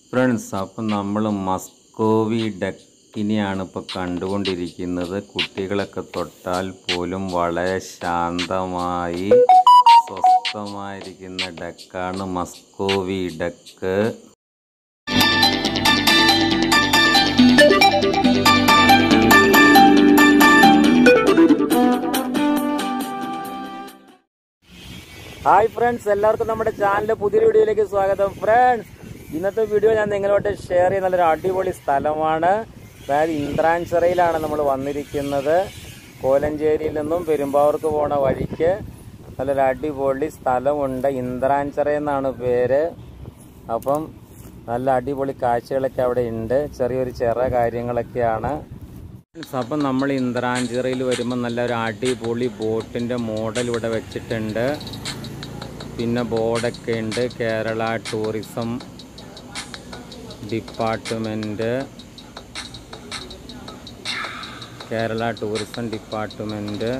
Friends അപ്പം നമ്മൾ Muscovy ഡക്കിനെയാണ് ഇപ്പോൾ കണ്ടുകൊണ്ടിരിക്കുന്നത് കുട്ടികളൊക്കെ തൊട്ടാൽ പോലും വളരെ ശാന്തമായി സ്വസ്ഥമായിരിക്കുന്ന ഡക്കാണ് മസ്കോവി ഡക്ക് ഹായ് ഫ്രണ്ട്സ് എല്ലാവർക്കും നമ്മുടെ ചാനലിലെ പുതിയൊരു വീഡിയോയിലേക്ക് സ്വാഗതം ഫ്രണ്ട്സ് ഇന്നത്തെ വീഡിയോ ഞാൻ നിങ്ങളോട്ട് ഷെയർ ചെയ്യുന്ന നല്ലൊരു അടിപൊളി സ്ഥലമാണ് അതായത് ഇന്ദ്രാഞ്ചിറയിലാണ് നമ്മൾ വന്നിരിക്കുന്നത് കോലഞ്ചേരിയിൽ നിന്നും പെരുമ്പാവൂർക്ക് പോണ വഴിക്ക് നല്ലൊരു അടിപൊളി സ്ഥലമുണ്ട് ഇന്ദ്രാഞ്ചിറ എന്നാണ് പേര് അപ്പം നല്ല അടിപൊളി കാഴ്ചകളൊക്കെ അവിടെ ഉണ്ട് ചെറിയൊരു ചെറ കാര്യങ്ങളൊക്കെയാണ് അപ്പം നമ്മൾ ഇന്ദ്രാഞ്ചിറയിൽ വരുമ്പോൾ നല്ലൊരു അടിപൊളി ബോട്ടിൻ്റെ മോഡൽ ഇവിടെ വെച്ചിട്ടുണ്ട് പിന്നെ ബോർഡൊക്കെ ഉണ്ട് Kerala tourism department Kerala tourism department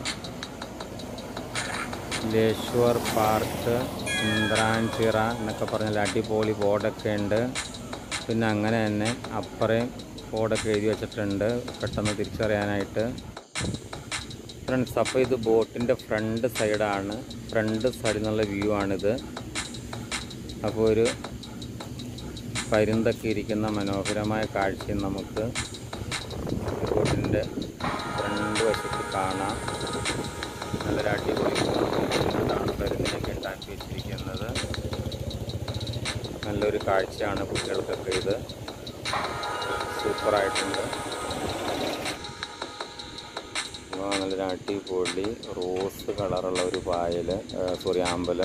ലേശ്വർ പാർക്ക് ഇന്ദ്രാഞ്ചിറ എന്നൊക്കെ പറഞ്ഞാൽ അടിപൊളി ബോർഡൊക്കെ ഉണ്ട് പിന്നെ അങ്ങനെ തന്നെ അപ്പറേം ബോർഡൊക്കെ എഴുതി വെച്ചിട്ടുണ്ട് പെട്ടെന്ന് തിരിച്ചറിയാനായിട്ട് ഫ്രണ്ട്സ് അപ്പോൾ ഇത് ബോട്ടിൻ്റെ ഫ്രണ്ട് സൈഡാണ് ഫ്രണ്ട് സൈഡിൽ നിന്നുള്ള വ്യൂ ആണിത് അപ്പോൾ ഒരു പരുന്തൊക്കെ ഇരിക്കുന്ന മനോഹരമായ കാഴ്ചയും നമുക്ക് ഈ ബോട്ടിൻ്റെ ഫ്രണ്ട് വശത്ത് കാണാം നല്ലൊരു അടിപൊളി ഇതാണ് പരുന്തിനൊക്കെ ഉണ്ടാക്കി വെച്ചിരിക്കുന്നത് നല്ലൊരു കാഴ്ചയാണ് കുട്ടികൾക്കൊക്കെ ഇത് സൂപ്പറായിട്ടുണ്ട് ആ, നല്ലൊരു അടിപൊളി റോസ് കളറുള്ള ഒരു പായൽ സോറി ആമ്പൽ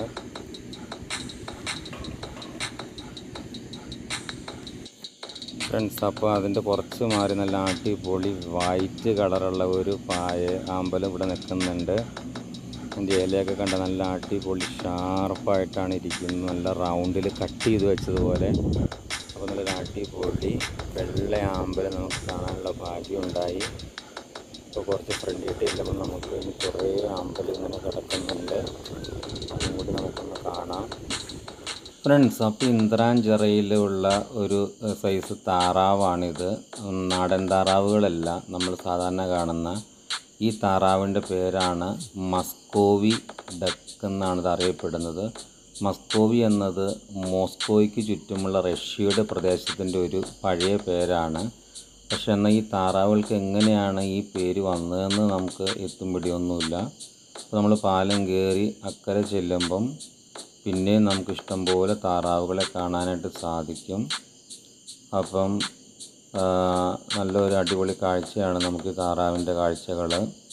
ഫ്രണ്ട്സ് അപ്പോൾ അതിൻ്റെ കുറച്ച് മാറി നല്ല അടിപൊളി വൈറ്റ് കളറുള്ള ഒരു പായ ആമ്പലം ഇവിടെ നിൽക്കുന്നുണ്ട് അതിൻ്റെ ഇലയൊക്കെ കണ്ട നല്ല അടിപൊളി ഷാർപ്പായിട്ടാണ് ഇരിക്കുന്നത് നല്ല റൗണ്ടിൽ കട്ട് ചെയ്ത് വെച്ചതുപോലെ അപ്പോൾ നല്ലൊരു അടിപൊളി വെള്ള ആമ്പലം നമുക്ക് കാണാനുള്ള ഭാഗ്യം ഉണ്ടായി ഇപ്പോൾ കുറച്ച് ഫ്രണ്ടിട്ട് ചെല്ലുമ്പോൾ നമുക്ക് ഇനി കുറേ അമ്പലം ഇങ്ങനെ കിടക്കുന്നുണ്ട് അതും കൂടി നമുക്കൊന്ന് കാണാം ഫ്രണ്ട്സ് അപ്പോൾ ഇന്ദ്രാഞ്ചിറയിലുള്ള ഒരു ഏഹ്, സൈസ് താറാവാണിത് ഉം, നാടൻ താറാവുകളല്ല നമ്മൾ സാധാരണ കാണുന്ന ഈ താറാവിൻ്റെ പേരാണ് മസ്കോവി ഡക്ക് എന്നാണ് ഇത് അറിയപ്പെടുന്നത് മസ്കോവി എന്നത് മോസ്കോയ്ക്ക് ചുറ്റുമുള്ള റഷ്യയുടെ പ്രദേശത്തിൻ്റെ ഒരു പഴയ പേരാണ് പക്ഷെ എന്നാൽ ഈ താറാവുകൾക്ക് എങ്ങനെയാണ് ഈ പേര് വന്നതെന്ന് നമുക്ക് എത്തും പിടിയൊന്നുമില്ല അപ്പോൾ നമ്മൾ പാലം കയറി അക്കരെ ചെല്ലുമ്പം പിന്നെയും നമുക്ക് ഇഷ്ടംപോലെ താറാവുകളെ കാണാനായിട്ട് സാധിക്കും അപ്പം ആ, നല്ലൊരു അടിപൊളി കാഴ്ചയാണ് നമുക്ക് ഈ താറാവിൻ്റെ കാഴ്ചകൾ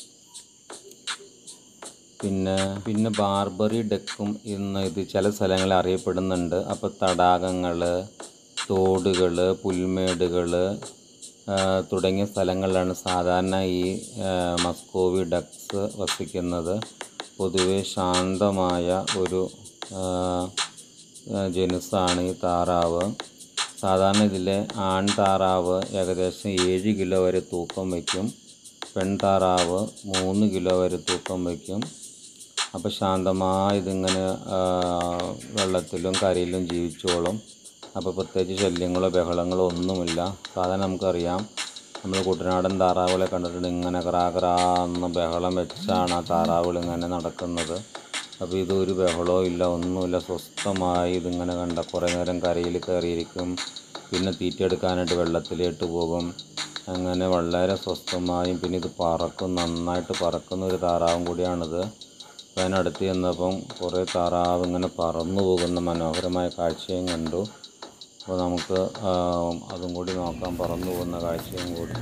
പിന്നെ പിന്നെ ബാർബറി ഡെക്കും ഇന്ന് ഇത് ചില സ്ഥലങ്ങളിൽ അറിയപ്പെടുന്നുണ്ട് അപ്പോൾ തടാകങ്ങൾ തോടുകൾ പുൽമേടുകൾ തുടങ്ങിയ സ്ഥലങ്ങളിലാണ് സാധാരണ ഈ ആ, മസ്കോവി ഡക്സ് വസിക്കുന്നത് പൊതുവെ ശാന്തമായ ഒരു ആ, ആ, ജനുസാണ് ഈ താറാവ് സാധാരണ ഇതിലെ ആൺ താറാവ് ഏകദേശം ഏഴ് കിലോ വരെ തൂക്കം വയ്ക്കും പെൺ താറാവ് മൂന്ന് കിലോ വരെ തൂക്കം വയ്ക്കും അപ്പോൾ ശാന്തമായി ഇതിങ്ങനെ ആ, വെള്ളത്തിലും കരയിലും ജീവിച്ചോളും അപ്പോൾ പ്രത്യേകിച്ച് ശല്യങ്ങളോ ബഹളങ്ങളോ ഒന്നുമില്ല സാധാരണ നമുക്കറിയാം നമ്മൾ കുട്ടനാടൻ താറാവുകളെ കണ്ടിട്ടുണ്ട് ഇങ്ങനെ ക്രാ ക്രാ എന്ന് ബഹളം വെച്ചാണ് ആ താറാവുകൾ ഇങ്ങനെ നടക്കുന്നത് അപ്പോൾ ഇതൊരു ബഹളവും ഇല്ല ഒന്നുമില്ല സ്വസ്ഥമായി ഇതിങ്ങനെ കണ്ട കുറേ നേരം കരയിൽ കയറിയിരിക്കും പിന്നെ തീറ്റയെടുക്കാനായിട്ട് വെള്ളത്തിലേക്ക് പോകും അങ്ങനെ വളരെ സ്വസ്ഥമായും പിന്നെ ഇത് പറക്കും നന്നായിട്ട് പറക്കുന്ന ഒരു താറാവും കൂടിയാണിത് അപ്പോൾ അതിനടുത്ത് ചെന്നപ്പം കുറേ താറാവ് ഇങ്ങനെ പറന്നു പോകുന്ന മനോഹരമായ കാഴ്ചയും കണ്ടു അപ്പോൾ നമുക്ക് ആ, അതും കൂടി നോക്കാം പറന്നു പോകുന്ന കാഴ്ചയും കൂടി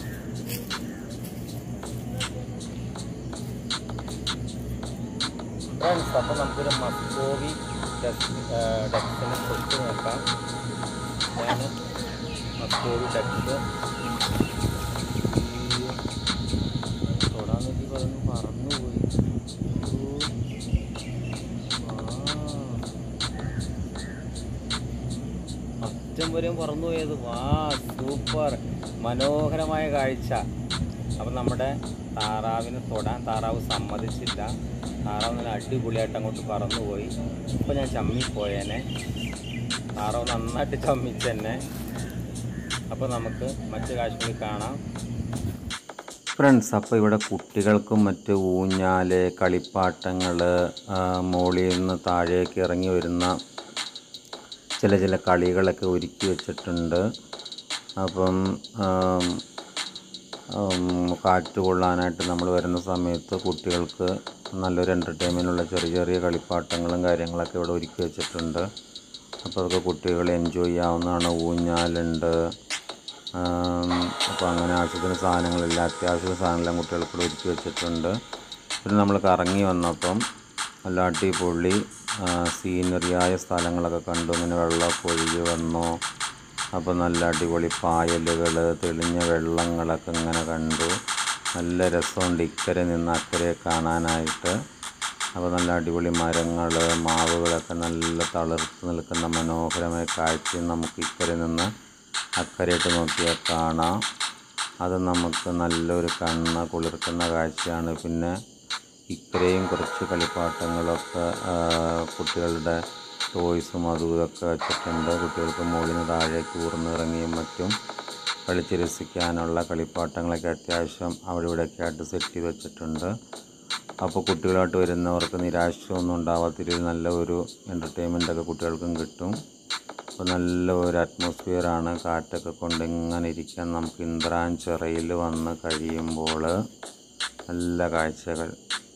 ഫ്രണ്ട്സ് അപ്പോൾ നമുക്കൊരു മസ്കോവി ഡക്സിനെ തൊട്ട് നോക്കാം ഞാൻ മസ്കോവി ഡക്സ് തൊടാൻ നോക്കിയപ്പോൾ അതൊന്ന് പറന്നുപോയി അറ്റം വരെയും പറന്നു പോയത് വാ സൂപ്പർ മനോഹരമായ കാഴ്ച അപ്പം നമ്മുടെ താറാവിനെ തൊടാൻ താറാവ് സമ്മതിച്ചില്ല താറാവ് നല്ല അടിപൊളിയായിട്ട് അങ്ങോട്ട് പറന്നുപോയി ഇപ്പം ഞാൻ ചമ്മിപ്പോയേനെ താറാവ് നന്നായിട്ട് ചമ്മിച്ച് തന്നെ അപ്പോൾ നമുക്ക് മറ്റു കാഴ്ചകളിൽ കാണാം ഫ്രണ്ട്സ് അപ്പോൾ ഇവിടെ കുട്ടികൾക്കും മറ്റ് ഊഞ്ഞാല് കളിപ്പാട്ടങ്ങൾ മുകളിൽ നിന്ന് താഴേക്ക് ഇറങ്ങി വരുന്ന ചില ചില കളികളൊക്കെ ഒരുക്കി വെച്ചിട്ടുണ്ട് അപ്പം ആം, ആം, കാറ്റ് കൊള്ളാനായിട്ട് നമ്മൾ വരുന്ന സമയത്ത് കുട്ടികൾക്ക് നല്ലൊരു എൻ്റർടൈൻമെൻറ്റുള്ള ചെറിയ ചെറിയ കളിപ്പാട്ടങ്ങളും കാര്യങ്ങളൊക്കെ ഇവിടെ ഒരുക്കി വെച്ചിട്ടുണ്ട് അപ്പോൾ അതൊക്കെ കുട്ടികൾ എൻജോയ് ചെയ്യാവുന്നതാണ് ഊഞ്ഞാലുണ്ട് അപ്പോൾ അങ്ങനെ ആവശ്യത്തിന് സാധനങ്ങളെല്ലാം അത്യാവശ്യ സാധനമെല്ലാം കുട്ടികൾക്ക് ഇവിടെ ഒരുക്കി വെച്ചിട്ടുണ്ട് പിന്നെ നമ്മൾ കറങ്ങി വന്നപ്പം നല്ല അടിപൊളി ആ, സീനറിയായ സ്ഥലങ്ങളൊക്കെ കണ്ടു ഇങ്ങനെ വെള്ളമൊക്കെ ഒഴുകി വന്നു അപ്പോൾ നല്ല അടിപൊളി പായലുകൾ തെളിഞ്ഞ വെള്ളങ്ങളൊക്കെ ഇങ്ങനെ കണ്ടു നല്ല രസമുണ്ട് ഇക്കരെ നിന്ന് അക്കരെ കാണാനായിട്ട് അപ്പോൾ നല്ല അടിപൊളി മരങ്ങൾ മാവുകളൊക്കെ നല്ല തളിർത്ത് നിൽക്കുന്ന മനോഹരമായ കാഴ്ചയും നമുക്ക് ഇക്കരെ നിന്ന് അക്കരയിട്ട് നോക്കിയാൽ കാണാം അത് നമുക്ക് നല്ലൊരു കണ്ണ് കുളിർക്കുന്ന കാഴ്ചയാണ് പിന്നെ ഇക്കരെയും കുറച്ച് കളിപ്പാട്ടങ്ങളൊക്കെ ആ, കുട്ടികളുടെ ടോയ്സും അതും ഇതൊക്കെ വെച്ചിട്ടുണ്ട് കുട്ടികൾക്ക് മുകളിൽ നിന്ന് താഴേക്ക് ഊർന്നിറങ്ങിയും മറ്റും കളിച്ച് രസിക്കാനുള്ള കളിപ്പാട്ടങ്ങളൊക്കെ അത്യാവശ്യം അവിടെ ഇവിടെയൊക്കെ ആയിട്ട് സെറ്റ് ചെയ്ത് വെച്ചിട്ടുണ്ട് അപ്പോൾ കുട്ടികളായിട്ട് വരുന്നവർക്ക് നിരാശയൊന്നും ഉണ്ടാവാത്ത രീതിയിൽ നല്ല ഒരു എൻ്റർടൈൻമെൻ്റ് ഒക്കെ കുട്ടികൾക്കും കിട്ടും അപ്പോൾ നല്ല ഒരു അറ്റ്മോസ്ഫിയറാണ് കാറ്റൊക്കെ കൊണ്ട് ഇങ്ങനെ ഇരിക്കാൻ നമുക്ക് ഇന്ദ്രാഞ്ചിറയിൽ വന്ന് കഴിയുമ്പോൾ നല്ല കാഴ്ചകൾ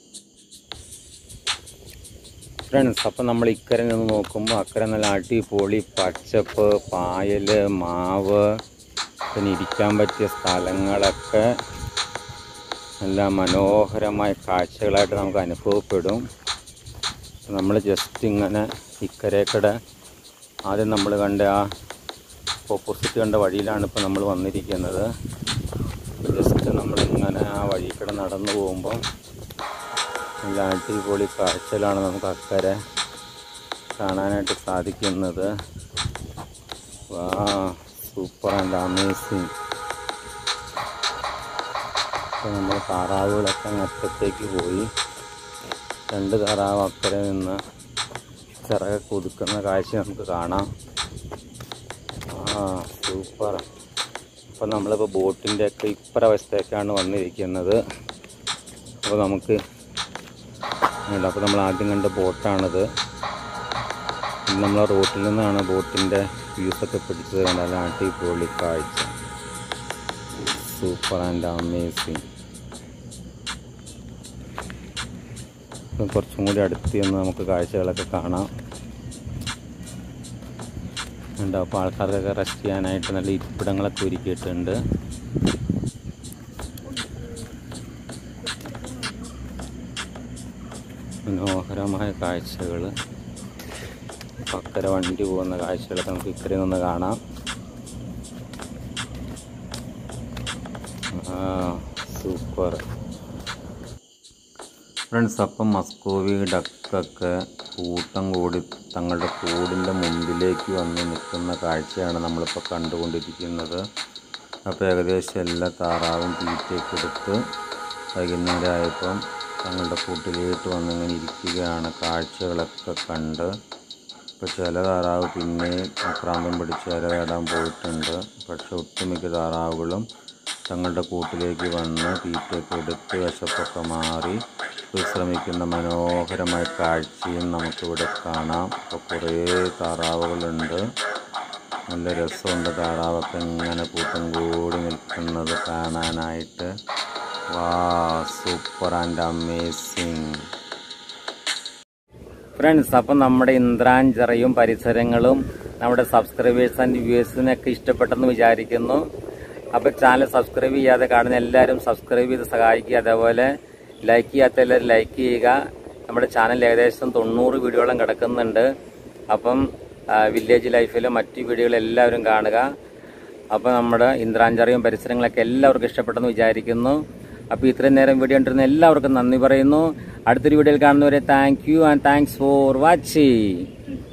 ഫ്രണ്ട്സ് അപ്പം നമ്മൾ ഇക്കരെ നിന്ന് നോക്കുമ്പോൾ അക്കരെ നല്ല അടിപൊളി പച്ചപ്പ് പായൽ മാവ് പിന്നെ ഇരിക്കാൻ പറ്റിയ സ്ഥലങ്ങളൊക്കെ നല്ല മനോഹരമായ കാഴ്ചകളായിട്ട് നമുക്ക് അനുഭവപ്പെടും നമ്മൾ ജസ്റ്റ് ഇങ്ങനെ ഇക്കരേക്കടെ ആദ്യം നമ്മൾ കണ്ട ആ ഓപ്പോസിറ്റ് കണ്ട വഴിയിലാണ് ഇപ്പോൾ നമ്മൾ വന്നിരിക്കുന്നത് ജസ്റ്റ് നമ്മളിങ്ങനെ ആ വഴി കൂടെ നടന്നു പോകുമ്പോൾ നല്ല അടിപൊളി കാഴ്ചകളാണ് നമുക്ക് അക്കരെ കാണാനായിട്ട് സാധിക്കുന്നത് വാ സൂപ്പർ ആൻഡ് അമേസിങ് അപ്പോൾ നമ്മൾ താറാവുകളൊക്കെ അങ്ങറ്റത്തേക്ക് പോയി രണ്ട് താറാവ് അക്കരെ നിന്ന് ചിറകൊക്കെ ഒതുക്കുന്ന കാഴ്ച നമുക്ക് കാണാം ആ സൂപ്പർ അപ്പോൾ നമ്മളിപ്പോൾ ബോട്ടിൻ്റെ ഒക്കെ ഇപ്പുറവശത്തേക്കാണ് വന്നിരിക്കുന്നത് അപ്പോൾ നമുക്ക് ഉണ്ട്. അപ്പോൾ നമ്മൾ ആദ്യം കണ്ട ബോട്ടാണിത് ഇന്ന് നമ്മൾ റോട്ടിൽ നിന്നാണ് ബോട്ടിൻ്റെ വ്യൂസൊക്കെ പിടിച്ചത് കണ്ട നല്ല അടിപൊളി കാഴ്ച സൂപ്പർ ആൻഡ് അമേസിങ് ഇപ്പം കുറച്ചും കൂടി അടുത്ത് ചെന്ന് നമുക്ക് കാഴ്ചകളൊക്കെ കാണാം ഉണ്ട് അപ്പോൾ ആൾക്കാർക്കൊക്കെ റെസ്റ്റ് ചെയ്യാനായിട്ട് നല്ല ഇരിപ്പിടങ്ങളൊക്കെ ഒരുക്കിയിട്ടുണ്ട് മനോഹരമായ കാഴ്ചകൾ അക്കര വണ്ടി പോകുന്ന കാഴ്ചകളൊക്കെ നമുക്ക് ഇക്കരെ നിന്ന് കാണാം ആ സൂപ്പർ ഫ്രണ്ട്സ് അപ്പം മസ്കോവി ഡക്കൊക്കെ കൂട്ടം കൂടി തങ്ങളുടെ കൂടിൻ്റെ മുമ്പിലേക്ക് വന്ന് നിൽക്കുന്ന കാഴ്ചയാണ് നമ്മളിപ്പോൾ കണ്ടുകൊണ്ടിരിക്കുന്നത് അപ്പോൾ ഏകദേശം എല്ലാ താറാവും തീറ്റയൊക്കെ എടുത്ത് വൈകുന്നേരം ആയപ്പം തങ്ങളുടെ കൂട്ടിലേക്ക് വന്നിങ്ങനെ ഇരിക്കുകയാണ് കാഴ്ചകളൊക്കെ കണ്ട് ഇപ്പോൾ ചില താറാവ് പിന്നെയും ആക്രാന്തം പിടിച്ച് ഇര തേടാൻ പോയിട്ടുണ്ട് പക്ഷെ ഒട്ടുമിക്ക താറാവുകളും തങ്ങളുടെ കൂട്ടിലേക്ക് വന്ന് തീറ്റയൊക്കെ എടുത്ത് വിശപ്പൊക്കെ മാറി വിശ്രമിക്കുന്ന മനോഹരമായ കാഴ്ചയും നമുക്കിവിടെ കാണാം ഇപ്പോൾ കുറേ താറാവുകളുണ്ട് നല്ല രസമുണ്ട് താറാവൊക്കെ ഇങ്ങനെ കൂട്ടം കൂടി നിൽക്കുന്നത് കാണാനായിട്ട് വാ സൂപ്പർ ആൻഡ് അമേസിങ് ഫ്രണ്ട്സ് അപ്പം നമ്മുടെ ഇന്ദ്രാഞ്ചിറയും പരിസരങ്ങളും നമ്മുടെ സബ്സ്ക്രൈബേഴ്സ് ആൻഡ് വ്യൂവേഴ്സിനൊക്കെ ഇഷ്ടപ്പെട്ടെന്ന് വിചാരിക്കുന്നു അപ്പോൾ ചാനൽ സബ്സ്ക്രൈബ് ചെയ്യാതെ കാണുന്ന എല്ലാവരും സബ്സ്ക്രൈബ് ചെയ്ത് സഹായിക്കുക അതേപോലെ ലൈക്ക് ചെയ്യാത്ത എല്ലാവരും ലൈക്ക് ചെയ്യുക നമ്മുടെ ചാനൽ ഏകദേശം തൊണ്ണൂറ് വീഡിയോളം കിടക്കുന്നുണ്ട് അപ്പം വില്ലേജ് ലൈഫിലെ മറ്റു വീഡിയോകൾ എല്ലാവരും കാണുക അപ്പോൾ നമ്മുടെ ഇന്ദ്രാഞ്ചറിയും പരിസരങ്ങളൊക്കെ എല്ലാവർക്കും ഇഷ്ടപ്പെട്ടെന്ന് വിചാരിക്കുന്നു അപ്പോൾ ഇത്രയും നേരം വീഡിയോ കണ്ടിരുന്ന എല്ലാവർക്കും നന്ദി പറയുന്നു അടുത്തൊരു വീഡിയോയിൽ കാണുന്നവരെ thank you and thanks for watching